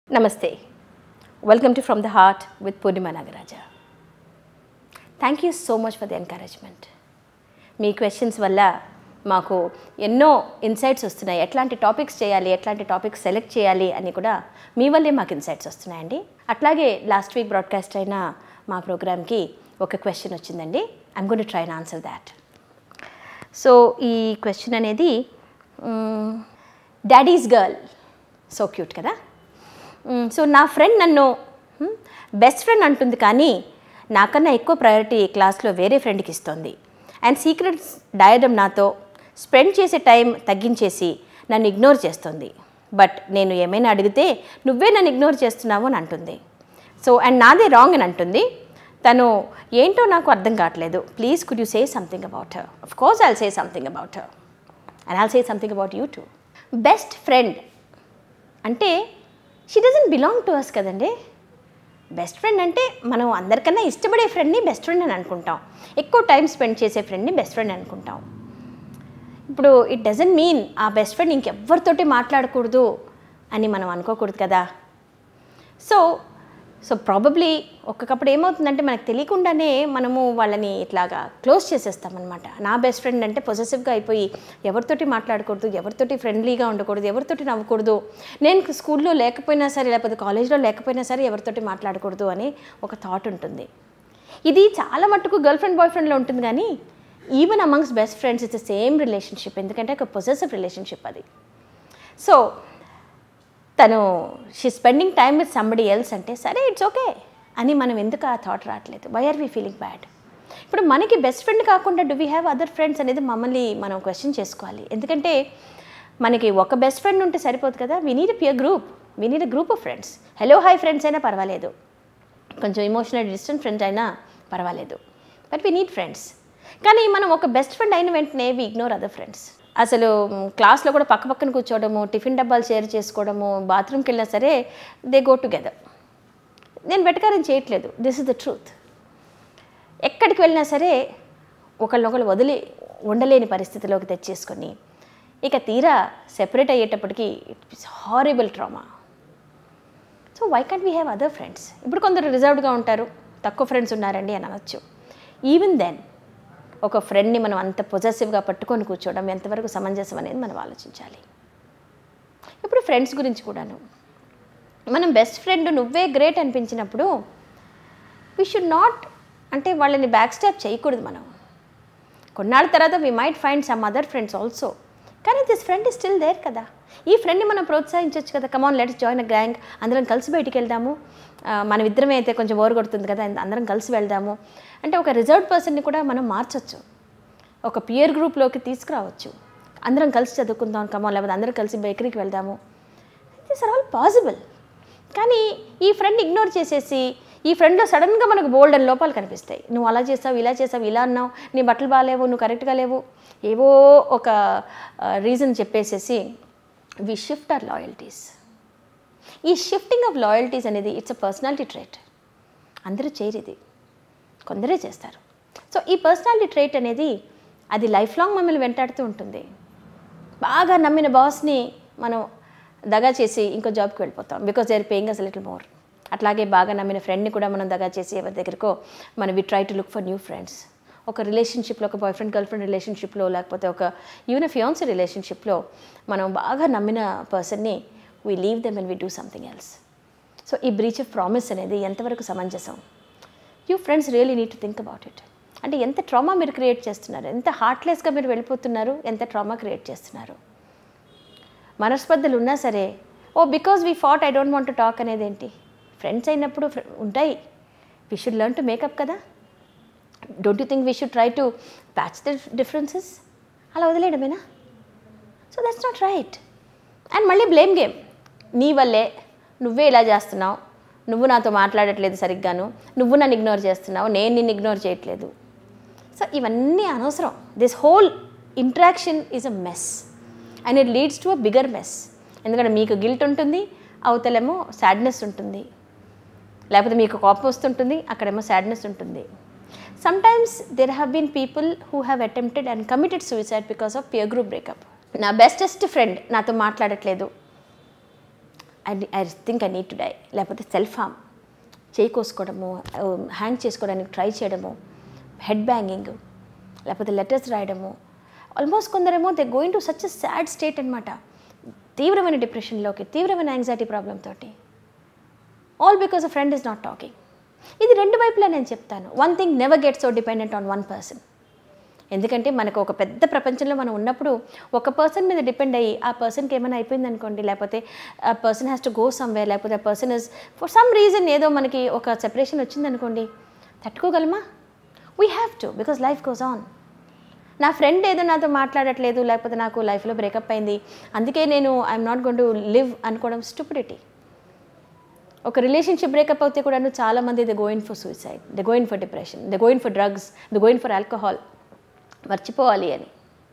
Namaste. Welcome to From the Heart with Purnima Nagaraja. Thank you so much for the encouragement మీ questions వల్ల మాకు ఎన్నో insights వస్తున్నాయి ఎట్లాంటి టాపిక్స్ చేయాలి ఎట్లాంటి టాపిక్స్ సెలెక్ట్ చేయాలి అని కూడా మీ వల్లే మాకు ఇన్సైట్స్ వస్తున్నాయండి అట్లాగే లాస్ట్ వీక్ బ్రాడ్కాస్ట్ అయిన మా ప్రోగ్రామ్కి ఒక క్వశ్చన్ వచ్చిందండి I'm gonna try and answer that so ఈ క్వశ్చన్ అనేది డాడీస్ గర్ల్ సో క్యూట్ కదా సో నా ఫ్రెండ్ నన్ను బెస్ట్ ఫ్రెండ్ అంటుంది కానీ నాకన్నా ఎక్కువ ప్రయారిటీ క్లాస్లో వేరే ఫ్రెండ్కి ఇస్తోంది అండ్ సీక్రెట్స్ డయడం నాతో స్పెండ్ చేసే టైం తగ్గించేసి నన్ను ఇగ్నోర్ చేస్తుంది బట్ నేను ఏమైనా అడిగితే నువ్వే నన్ను ఇగ్నోర్ చేస్తున్నావు అని అంటుంది సో అండ్ నాదే రాంగ్ అని అంటుంది తను ఏంటో నాకు అర్థం కావట్లేదు please could you say something about her of course I'll say something about her and I'll say something about you too best friend అంటే she doesn't belong to us కదండి బెస్ట్ ఫ్రెండ్ అంటే మనం అందరికన్నా ఇష్టపడే ఫ్రెండ్ని బెస్ట్ ఫ్రెండ్ అని అనుకుంటాం ఎక్కువ టైం స్పెండ్ చేసే ఫ్రెండ్ని బెస్ట్ ఫ్రెండ్ అనుకుంటాం ఇప్పుడు ఇట్ డజంట్ మీన్ ఆ బెస్ట్ ఫ్రెండ్ ఇంకెవ్వరితోటి మాట్లాడకూడదు అని మనం అనుకోకూడదు కదా సో సో ప్రాబబ్లీ ఒక్కొక్కప్పుడు ఏమవుతుందంటే మనకు తెలియకుండానే మనము వాళ్ళని ఇట్లాగా క్లోజ్ చేసేస్తామన్నమాట నా బెస్ట్ ఫ్రెండ్ అంటే పొజెసివ్గా అయిపోయి ఎవరితోటి మాట్లాడకూడదు ఎవరితోటి ఫ్రెండ్లీగా ఉండకూడదు ఎవరితోటి నవ్వకూడదు నేను స్కూల్లో లేకపోయినా సరే లేకపోతే కాలేజ్లో లేకపోయినా సరే ఎవరితోటి మాట్లాడకూడదు అని ఒక థాట్ ఉంటుంది ఇది చాలా మట్టుకు గర్ల్ ఫ్రెండ్ బాయ్ ఫ్రెండ్లో ఉంటుంది కానీ even amongst best friends it's the same relationship ఎందుకంటే ఒక పొజెసివ్ రిలేషన్షిప్ అది సో తను she spending time with somebody else అంటే సరే ఇట్స్ ఓకే అని మనం ఎందుకు ఆ థాట్ రావట్లేదు why are we feeling bad ఇప్పుడు మనకి బెస్ట్ ఫ్రెండ్ కాకుండా do we have other friends అనేది మమ్మల్ని మనం క్వశ్చన్ చేసుకోవాలి ఎందుకంటే మనకి ఒక బెస్ట్ ఫ్రెండ్ ఉంటే సరిపోదు కదా we need peer group we need a group of friends hello hi friends అయినా పర్వాలేదు కొంచెం ఇమోషనల్ డిస్టెంట్ ఫ్రెండ్ అయినా పర్వాలేదు బట్ వీ నీడ్ ఫ్రెండ్స్ కానీ మనం ఒక బెస్ట్ ఫ్రెండ్ అయిన వెంటనే వీ ఇగ్నోర్ అదర్ ఫ్రెండ్స్ అసలు క్లాస్లో కూడా పక్క పక్కన కూర్చోవడము టిఫిన్ డబ్బాలు షేర్ చేసుకోవడము బాత్రూమ్కి వెళ్ళినా సరే దే గో టుగెదర్ నేను వెటకారం చేయట్లేదు దిస్ ఇస్ ద ట్రూత్ ఎక్కడికి వెళ్ళినా సరే ఒకళ్ళొకళ్ళు వదిలి ఉండలేని పరిస్థితిలోకి తెచ్చేసుకొని ఇక తీరా సెపరేట్ అయ్యేటప్పటికి it's horrible trauma so why can't we have other friends ఇప్పుడు కొందరు రిజర్వ్డ్గా ఉంటారు తక్కువ ఫ్రెండ్స్ ఉన్నారండి అని అనొచ్చు ఈవెన్ దెన్ ఒక ఫ్రెండ్ని మనం అంత పొజెసివ్గా పట్టుకొని కూర్చోవడం ఎంతవరకు సమంజసం అనేది మనం ఆలోచించాలి ఇప్పుడు ఫ్రెండ్స్ గురించి కూడాను మనం బెస్ట్ ఫ్రెండ్ నువ్వే గ్రేట్ అనిపించినప్పుడు వీ షుడ్ నాట్ అంటే వాళ్ళని బ్యాక్ స్టాప్ చేయకూడదు మనం కొన్నాళ్ళ తర్వాత we might find some other friends also కానీ this friend is still there కదా ఈ ఫ్రెండ్ని మనం ప్రోత్సహించవచ్చు కదా come on let's join a gang అందరం కలిసి బయటికి వెళ్దాము మనం ఇద్దరమే అయితే కొంచెం ఓర్ కొడుతుంది కదా అందరం కలిసి వెళ్దాము అంటే ఒక రిజర్వ్డ్ పర్సన్ని కూడా మనం మార్చొచ్చు ఒక పియర్ గ్రూప్లోకి తీసుకురావచ్చు అందరం కలిసి చదువుకుందాం కమాన్ లేకపోతే అందరం కలిసి బేకరీకి వెళ్దాము దీస్ ఆర్ ఆల్ పాసిబుల్ కానీ ఈ ఫ్రెండ్ ఇగ్నోర్ చేసేసి ఈ ఫ్రెండ్లో సడన్గా మనకు బోల్డ్ అని లోపాలు కనిపిస్తాయి నువ్వు అలా చేసావు ఇలా చేసావు ఇలా అన్నావు నీ బట్టలు బాగాలేవు నువ్వు కరెక్ట్గా లేవు ఏవో ఒక రీజన్ చెప్పేసేసి వి షిఫ్ట్ ఆర్ లాయల్టీస్ ఈ షిఫ్టింగ్ ఆఫ్ లాయల్టీస్ అనేది ఇట్స్ అ పర్సనాలిటీ ట్రేట్ అందరూ చేయరు ఇది కొందరే చేస్తారు సో ఈ పర్సనాలిటీ ట్రేట్ అనేది అది లైఫ్ లాంగ్ మమ్మల్ని వెంటాడుతూ ఉంటుంది బాగా నమ్మిన బాస్ని మనం దగా చేసి ఇంకో జాబ్కి వెళ్ళిపోతాం because they are paying us little more అట్లాగే బాగా నమ్మిన ఫ్రెండ్ని కూడా మనం దగా చేసి ఎవరి దగ్గరకో మనం we try to look for new friends ఒక రిలేషన్షిప్లో ఒక బాయ్ ఫ్రెండ్ గర్ల్ ఫ్రెండ్ రిలేషన్షిప్లో లేకపోతే ఒక ఈవెన్ ఫియాన్సీ రిలేషన్షిప్లో మనం బాగా నమ్మిన పర్సన్ని we leave them and we do something else so ఈ బ్రీచ్ ఆఫ్ ప్రామిస్ అనేది ఎంతవరకు సమంజసం you friends really need to think about it అంటే ఎంత ట్రామా మీరు క్రియేట్ చేస్తున్నారు ఎంత హార్ట్లెస్గా మీరు వెళ్ళిపోతున్నారు ఎంత ట్రామా క్రియేట్ చేస్తున్నారు మనస్పర్ధలు ఉన్నా సరే ఓ because we fought I don't want to talk అనేది ఏంటి ఫ్రెండ్స్ అయినప్పుడు ఉంటాయి we should learn to make up కదా don't you think we should try to patch the differences అలా వదిలేయడమేనా so that's not right and మళ్ళీ బ్లేమ్ గేమ్ నీ వల్లే నువ్వే ఇలా చేస్తున్నావు నువ్వు నాతో మాట్లాడట్లేదు సరిగ్గాను నువ్వు నన్ను ఇగ్నోర్ చేస్తున్నావు నేను నిన్ను ఇగ్నోర్ చేయట్లేదు సో ఇవన్నీ అనవసరం this whole interaction is a mess and it leads to a bigger mess ఎందుకంటే మీకు గిల్ట్ ఉంటుంది అవతలేమో సాడ్నెస్ ఉంటుంది లేకపోతే మీకు కోపం వస్తుంటుంది అక్కడేమో సాడ్నెస్ ఉంటుంది sometimes there have been people who have attempted and committed suicide because of peer group breakup నా బెస్టెస్ట్ ఫ్రెండ్ నాతో మాట్లాడట్లేదు I I think I need to die లేకపోతే సెల్ఫ్ హార్మ్ చేయి కోసుకోవడము హ్యాంగ్ చేసుకోవడానికి ట్రై చేయడము హెడ్ బ్యాంగింగ్ లేకపోతే letters రాయడము ఆల్మోస్ట్ కొందరేమో they going to such sad state అనమాట తీవ్రమైన డిప్రెషన్లోకి తీవ్రమైన యాంగ్జైటీ ప్రాబ్లం తోటి all because a friend is not talking ఇది రెండు వైపులా నేను చెప్తాను one thing never get so dependent on one person ఎందుకంటే మనకు ఒక పెద్ద ప్రపంచంలో మనం ఉన్నప్పుడు ఒక పర్సన్ మీద డిపెండ్ అయ్యి ఆ పర్సన్కి ఏమైనా అయిపోయింది అనుకోండి లేకపోతే ఆ person has to go somewhere లేకపోతే ఆ person is for some reason ఏదో మనకి ఒక సెపరేషన్ వచ్చిందనుకోండి తట్టుకోగలమా we have to because life goes on నా ఫ్రెండ్ ఏదో నాతో మాట్లాడట్లేదు లేకపోతే నాకు లైఫ్లో బ్రేకప్ అయింది అందుకే నేను I'm not gonna live అనుకోవడం స్టూపిడిటీ ఒక రిలేషన్షిప్ బ్రేకప్ అవుతే కూడా చాలామంది they going for suicide they going for depression they going for drugs they going for alcohol మర్చిపోవాలి అని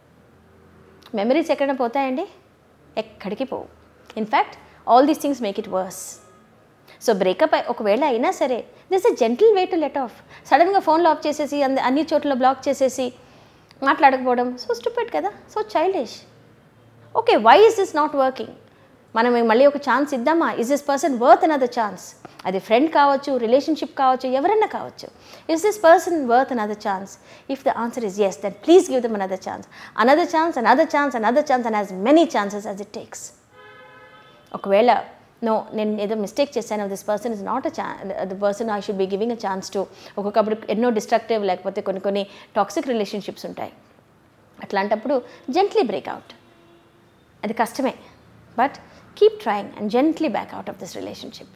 మెమరీస్ ఎక్కడైనా పోతాయండి ఎక్కడికి పోవు in fact all these things make it worse so breakup ఒకవేళ అయినా సరే this a gentle way to let off సడన్గా ఫోన్లో ఆఫ్ చేసేసి అంద అన్ని చోట్ల బ్లాక్ చేసేసి మాట్లాడకపోవడం సో స్టూపిడ్ కదా so childish okay why is this not working మనం మళ్ళీ ఒక ఛాన్స్ ఇద్దామా is this person worth another chance అది ఫ్రెండ్ కావచ్చు రిలేషన్షిప్ కావచ్చు ఎవరన్నా కావచ్చు is this person worth another chance if the answer is yes then please give them another chance another chance another chance another chance and as many chances as it takes ఒకవేళ no నేను ఏదో mistake చేశాను this person is not a ఛా the person I should be giving a chance to ఒక్కొక్కప్పుడు ఎన్నో destructive లేకపోతే కొన్ని కొన్ని టాక్సిక్ రిలేషన్షిప్స్ ఉంటాయి అట్లాంటప్పుడు జెంట్లీ బ్రేక్అవుట్ అది కష్టమే but keep trying and gently back out of this relationship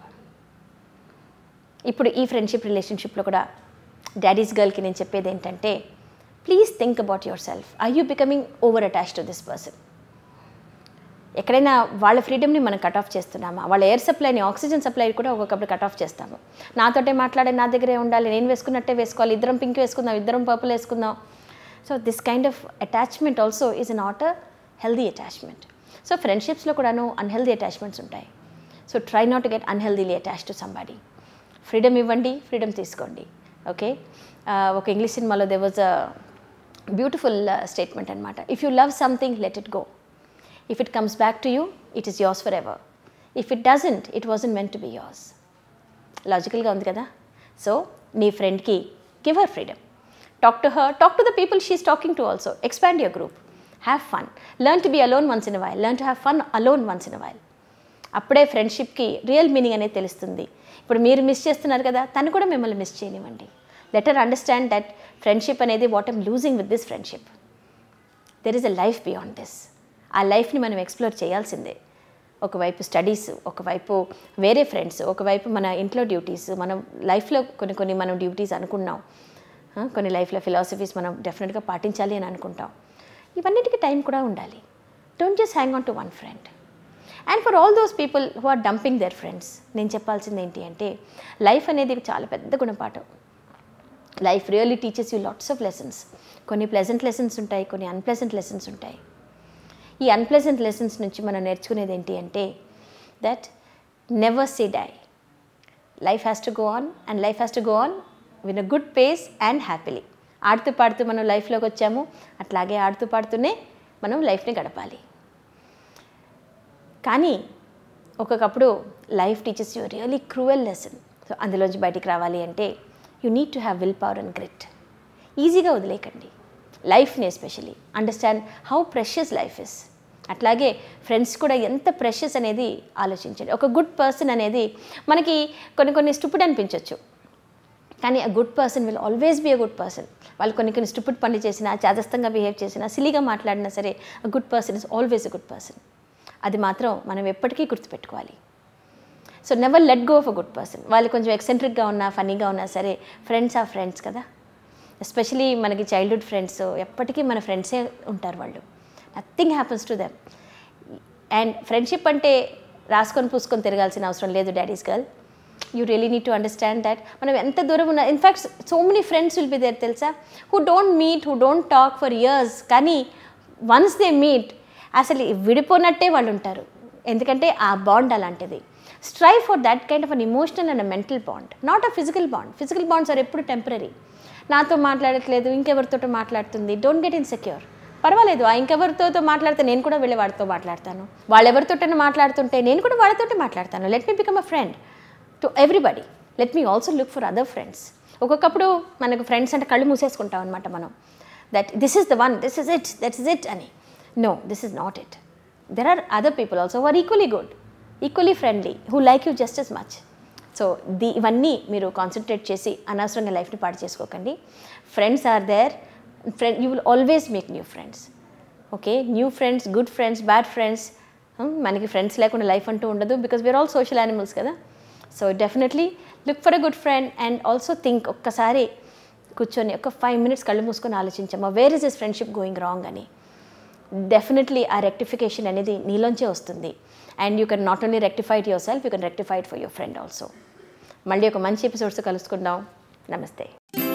ఇప్పుడు ఈ ఫ్రెండ్షిప్ రిలేషన్షిప్లో కూడా డాడీస్ గర్ల్కి నేను చెప్పేది ఏంటంటే please think about yourself I you becoming over attach to this person ఎక్కడైనా వాళ్ళ ఫ్రీడమ్ని మనం కట్ ఆఫ్ చేస్తున్నామా వాళ్ళ ఎయిర్ సప్లైని ఆక్సిజన్ సప్లై కూడా ఒక్కొక్కప్పుడు కట్ ఆఫ్ చేస్తాము నాతోటే మాట్లాడే నా దగ్గరే ఉండాలి నేను వేసుకున్నట్టే వేసుకోవాలి ఇద్దరం పింక్ వేసుకుందాం ఇద్దరం పర్పుల్ వేసుకుందాం so this kind of attachment also is not a healthy attachment so ఫ్రెండ్షిప్స్లో కూడాను అన్హెల్దీ అటాచ్మెంట్స్ ఉంటాయి so try not to get unhealthily attach to somebody freedom ఇవ్వండి ఫ్రీడమ్ తీసుకోండి ఓకే ఒక ఇంగ్లీష్ సినిమాలో they was a beautiful statement అనమాట if you love something let it go if it comes back to you it is yours forever if it doesn't it wasn't meant to B yours లాజికల్గా ఉంది కదా so నీ ఫ్రెండ్కి give her freedom talk to her talk to the people she is talking to also expand your group have fun learn to be alone once in while learn to have fun alone once in while అప్పుడే ఫ్రెండ్షిప్కి real meaning అనేది తెలుస్తుంది ఇప్పుడు మీరు miss చేస్తున్నారు కదా తను కూడా మిమ్మల్ని మిస్ చేయనివ్వండి లెటర్ అండర్స్టాండ్ దట్ ఫ్రెండ్షిప్ అనేది what I'm losing with this friendship there is a life beyond this ఆ లైఫ్ని మనం ఎక్స్ప్లోర్ చేయాల్సిందే ఒకవైపు స్టడీస్ ఒకవైపు వేరే ఫ్రెండ్స్ ఒకవైపు మన ఇంట్లో డ్యూటీస్ మనం లైఫ్లో కొన్ని కొన్ని మనం డ్యూటీస్ అనుకున్నాం ఆ, కొన్ని లైఫ్లో ఫిలాసఫీస్ మనం డెఫినెట్గా పాటించాలి అని అనుకుంటాం ఇవన్నిటికీ టైం కూడా ఉండాలి don't just hang on to one friend and for all those people who are dumping their friends నేను చెప్పాల్సింది ఏంటి అంటే లైఫ్ అనేది చాలా పెద్ద గుణపాఠం life really teaches you lots of lessons కొన్ని ప్లెజెంట్ లెసన్స్ ఉంటాయి కొన్ని అన్ప్లెజెంట్ లెసన్స్ ఉంటాయి ఈ అన్ప్లెజెంట్ లెసన్స్ నుంచి మనం నేర్చుకునేది ఏంటి అంటే that never say die life has to go on and life has to go on with a good pace and happily ఆడుతూ పాడుతూ మనం లైఫ్లోకి వచ్చాము అట్లాగే ఆడుతూ పాడుతూనే మనం లైఫ్ని గడపాలి కానీ ఒక్కొక్కప్పుడు life teaches you really cruel lesson so అందులోంచి బయటికి రావాలి అంటే you need to have will power and grit ఈజీగా వదిలేకండి లైఫ్ని especially understand how precious life is అట్లాగే ఫ్రెండ్స్ కూడా ఎంత ప్రెషియస్ అనేది ఆలోచించండి ఒక గుడ్ పర్సన్ అనేది మనకి కొన్ని కొన్ని స్టూపిడ్ అనిపించవచ్చు కానీ ఆ good person will always be a good person వాళ్ళు కొన్ని కొన్ని స్టూపిడ్ పనులు చేసినా చాదస్తంగా బిహేవ్ చేసినా సిలీగా మాట్లాడినా సరే a good person is always a good person అది మాత్రం మనం ఎప్పటికీ గుర్తుపెట్టుకోవాలి so never let go of a good person వాళ్ళు కొంచెం ఎక్సెంట్రిక్గా ఉన్నా ఫనీగా ఉన్నా సరే ఫ్రెండ్స్ ఆ ఫ్రెండ్స్ కదా ఎస్పెషలీ మనకి చైల్డ్హుడ్ ఫ్రెండ్స్ ఎప్పటికీ మన ఫ్రెండ్సే ఉంటారు వాళ్ళు nothing happens to them and friendship అంటే రాసుకొని పూసుకొని తిరగాల్సిన అవసరం లేదు daddy's girl you really need to understand that మనం ఎంత దూరం ఉన్నా in fact so many friends will be there తెలుసా who don't meet who don't talk for years కానీ వన్స్ దే మీట్ అసలు విడిపోనట్టే వాళ్ళు ఉంటారు ఎందుకంటే ఆ బాండ్ అలాంటిది strive for that kind of an emotional and mental bond not a physical bond physical bonds are ఎప్పుడు టెంపరీ నాతో మాట్లాడట్లేదు ఇంకెవరితోటో మాట్లాడుతుంది డోంట్ గెట్ ఇన్సెక్యూర్ పర్వాలేదు ఆ ఇంకెవరితో మాట్లాడితే నేను కూడా వెళ్ళి వాడితో మాట్లాడతాను వాళ్ళు ఎవరితోటైనా మాట్లాడుతుంటే నేను కూడా వాళ్ళతోటి మాట్లాడతాను let me become a friend to everybody let me also look for other friends ఒక్కొక్కప్పుడు మనకు ఫ్రెండ్స్ అంటే కళ్ళు మూసేసుకుంటాం అనమాట మనం that this is the one this is it that is it అని no this is not it there are other people also are equally good equally friendly who like you just as much so the ఇవన్నీ మీరు concentrate చేసి అనవసరంగా లైఫ్ని పాడు చేసుకోకండి friends are there friend you will always make new friends okay new friends good friends bad friends మనకి friends లేకుండా life అంటూ ఉండదు because we are all social animals కదా so definitely look for a good friend and also think ఒక్కసారి కూర్చొని ఒక five minutes కళ్ళు మూసుకొని ఆలోచించమ్మా where is this friendship going wrong అని డెఫినెట్లీ ఆ రెక్టిఫికేషన్ అనేది నీలోంచే వస్తుంది and you can not only rectified yourself you can rectified for your friend also మళ్ళీ ఒక మంచి ఎపిసోడ్స్ కలుసుకుందాం నమస్తే